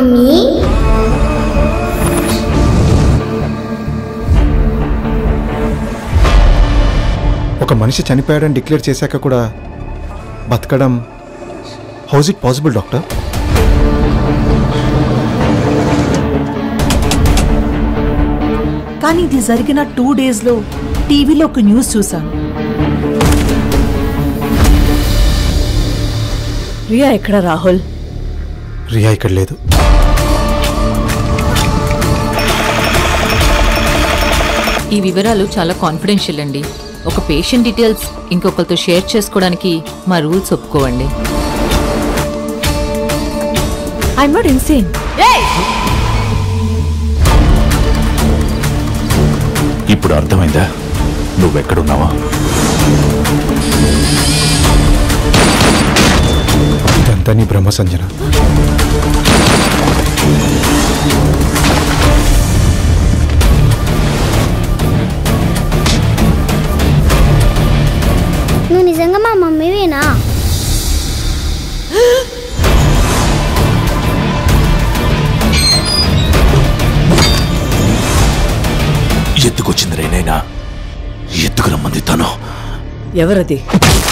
mummy ఒక మనిషి చనిపోయాడని డిక్లేర్ చేశాక కూడా బతకడం హౌస్ ఇట్ పాసిబుల్ డాక్టర్ కానీ ఇది జరిగిన టూ డేస్లో టీవీలో ఒక న్యూస్ చూశాను రియా ఎక్కడ రాహుల్ రియా ఇక్కడ లేదు ఈ వివరాలు చాలా కాన్ఫిడెన్షియల్ అండి ఒక పేషెంట్ డీటెయిల్స్ ఇంకొకరితో షేర్ చేసుకోవడానికి మా రూల్స్ ఒప్పుకోవండి ఐఎమ్ నాట్ ఇన్సేన్ ఇప్పుడు అర్థమైందా నువ్వెక్కడున్నావా ఇదంతా నీ బ్రహ్మ సంజన నువ్వు నిజంగా మా మమ్మీవేనా ఎత్తుకొచ్చింది రేనైనా ఎత్తుకు రమ్మంది తను ఎవరది